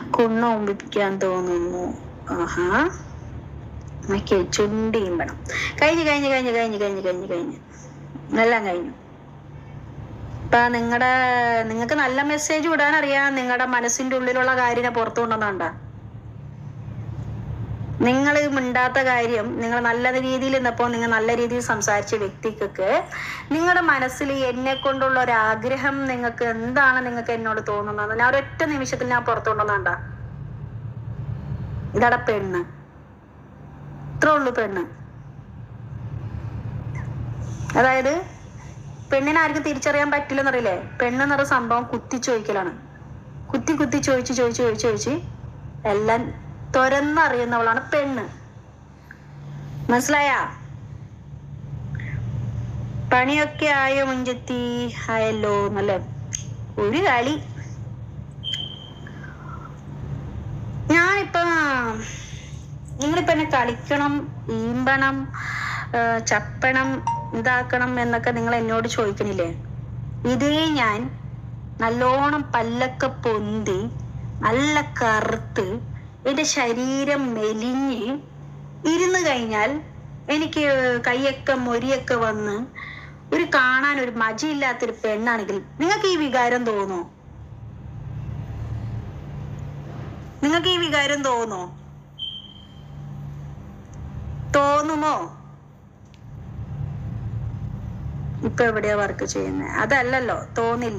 കുണ്ണൊമ്പിക്കാൻ തോന്നുന്നു ആഹാ ഓക്കെ ചുണ്ടിയുമ്പണം കഴിഞ്ഞു കഴിഞ്ഞു കഴിഞ്ഞു കഴിഞ്ഞു കഴിഞ്ഞു കഴിഞ്ഞു കഴിഞ്ഞു എല്ലാം കഴിഞ്ഞു ഇപ്പൊ നിങ്ങളുടെ നിങ്ങൾക്ക് നല്ല മെസ്സേജ് വിടാൻ അറിയാം നിങ്ങളുടെ മനസ്സിന്റെ ഉള്ളിലുള്ള കാര്യം പുറത്തു കൊണ്ടുവന്നുണ്ടാ നിങ്ങൾ മിണ്ടാത്ത കാര്യം നിങ്ങൾ നല്ല രീതിയിൽ നിന്നപ്പോൾ നിങ്ങൾ നല്ല രീതിയിൽ സംസാരിച്ച വ്യക്തിക്കൊക്കെ നിങ്ങളുടെ മനസ്സിൽ എന്നെ കൊണ്ടുള്ള ഒരു ആഗ്രഹം നിങ്ങൾക്ക് എന്താണ് നിങ്ങൾക്ക് എന്നോട് തോന്നുന്നത് ഞാൻ ഒരൊറ്റ നിമിഷത്തിൽ ഞാൻ പുറത്തു കൊണ്ടുവന്നാണ്ട ഇതട പെണ്ണ് ഇത്രേ ഉള്ളൂ പെണ്ണ് അതായത് പെണ്ണിനെ ആർക്കും തിരിച്ചറിയാൻ പറ്റില്ലെന്നറിയില്ലേ പെണ്ണെന്നൊരു സംഭവം കുത്തി ചോദിക്കലാണ് കുത്തി കുത്തി ചോദിച്ച് ചോദിച്ച് ചോദിച്ച് ചോദിച്ച് എല്ലാം തുരന്നറിയുന്നവളാണ് പെണ്ണ് മനസ്സിലായ പണിയൊക്കെ ആയോ മുഞ്ചത്തി ആയല്ലോ നല്ല ഒരു കളി ഞാനിപ്പോ നിങ്ങളിപ്പോ എന്നെ കളിക്കണം ഈമ്പണം ആ, ചപ്പണം ഇതാക്കണം എന്നൊക്കെ നിങ്ങൾ എന്നോട് ചോദിക്കണില്ലേ ഇതേ ഞാൻ നല്ലോണം പല്ലൊക്കെ പൊന്തി നല്ല കറുത്ത് എന്റെ ശരീരം മെലിഞ്ഞ് ഇരുന്ന് കഴിഞ്ഞാൽ എനിക്ക് കൈയൊക്കെ മൊരിയൊക്കെ വന്ന് ഒരു കാണാൻ ഒരു മജയില്ലാത്തൊരു പെണ്ണാണെങ്കിൽ നിങ്ങൾക്ക് ഈ വികാരം തോന്നോ നിങ്ങൾക്ക് ഈ വികാരം തോന്നോ തോന്നുമോ ഇപ്പൊ എവിടെയാ വർക്ക് ചെയ്യുന്നത് അതല്ലല്ലോ തോന്നില്ല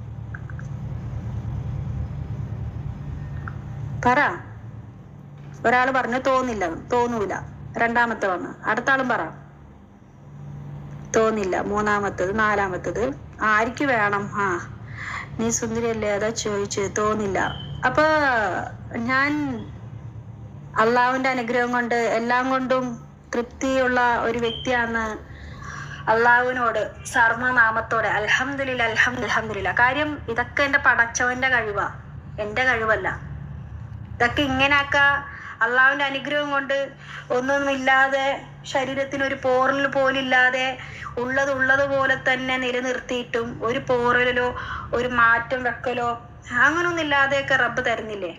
പറ ഒരാള് പറഞ്ഞു തോന്നില്ല തോന്നൂല രണ്ടാമത്തെ വന്ന് അടുത്ത ആളും പറ തോന്നില്ല മൂന്നാമത്തത് നാലാമത്തത് ആർക്ക് വേണം ആ നീ സുന്ദരിയല്ലേ അതാ ചോദിച്ചു തോന്നില്ല അപ്പൊ ഞാൻ അള്ളാഹുവിന്റെ അനുഗ്രഹം കൊണ്ട് എല്ലാം കൊണ്ടും തൃപ്തിയുള്ള ഒരു വ്യക്തിയാണ് അള്ളാഹുവിനോട് സർവനാമത്തോടെ അൽഹംദുലില്ല അൽഹംദു അൽഹംദുലില്ല കാര്യം ഇതൊക്കെ എന്റെ പടച്ചവന്റെ കഴിവാ എന്റെ കഴിവല്ല ഇതൊക്കെ ഇങ്ങനെയൊക്കെ അള്ളാഹുവിന്റെ അനുഗ്രഹം കൊണ്ട് ഒന്നൊന്നുമില്ലാതെ ശരീരത്തിന് ഒരു പോറൽ പോലില്ലാതെ ഉള്ളത് ഉള്ളത് പോലെ തന്നെ നിലനിർത്തിയിട്ടും ഒരു പോറലോ ഒരു മാറ്റം വെക്കലോ അങ്ങനൊന്നും ഇല്ലാതെയൊക്കെ റബ്ബ് തരുന്നില്ലേ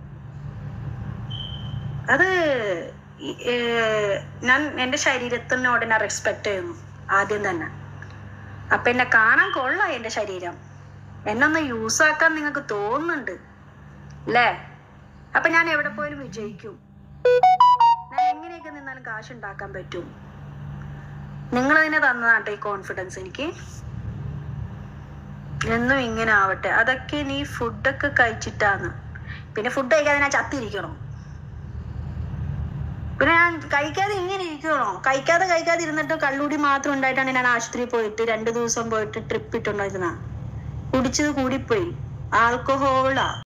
അത് ഈ- ഏർ ഞാൻ എൻ്റെ ശരീരത്തിനോട് ഞാൻ റെസ്പെക്ട് ചെയ്യുന്നു ആദ്യം തന്നെ അപ്പൊ എന്നെ കാണാൻ കൊള്ളാം എൻ്റെ ശരീരം എന്നൊന്ന് യൂസ് ആക്കാൻ നിങ്ങൾക്ക് തോന്നുന്നുണ്ട് അല്ലേ അപ്പൊ ഞാൻ എവിടെ പോയാലും വിജയിക്കും ഞാൻ എങ്ങനെയൊക്കെ നിന്നാലും കാശ് ഉണ്ടാക്കാൻ പറ്റും നിങ്ങൾ തന്നെ തന്നതാട്ടെ ഈ കോൺഫിഡൻസ് എനിക്ക് എന്നും ഇങ്ങനെ ആവട്ടെ അതൊക്കെ നീ ഫുഡൊക്കെ കഴിച്ചിട്ടാണ് പിന്നെ ഫുഡ് കഴിക്കാതെ ഞാൻ ചത്തിരിക്കണം പിന്നെ ഞാൻ കഴിക്കാതെ ഇങ്ങനെ ഇരിക്കണോ കഴിക്കാതെ കഴിക്കാതെ ഇരുന്നിട്ട് കള്ളുടി മാത്രം ഉണ്ടായിട്ടാണ് ഞാൻ ആശുപത്രിയിൽ പോയിട്ട് രണ്ടു ദിവസം പോയിട്ട് ട്രിപ്പ് ഇട്ടുണ്ടായിരുന്ന കുടിച്ചത് കൂടിപ്പോയി ആൽക്കഹോളാ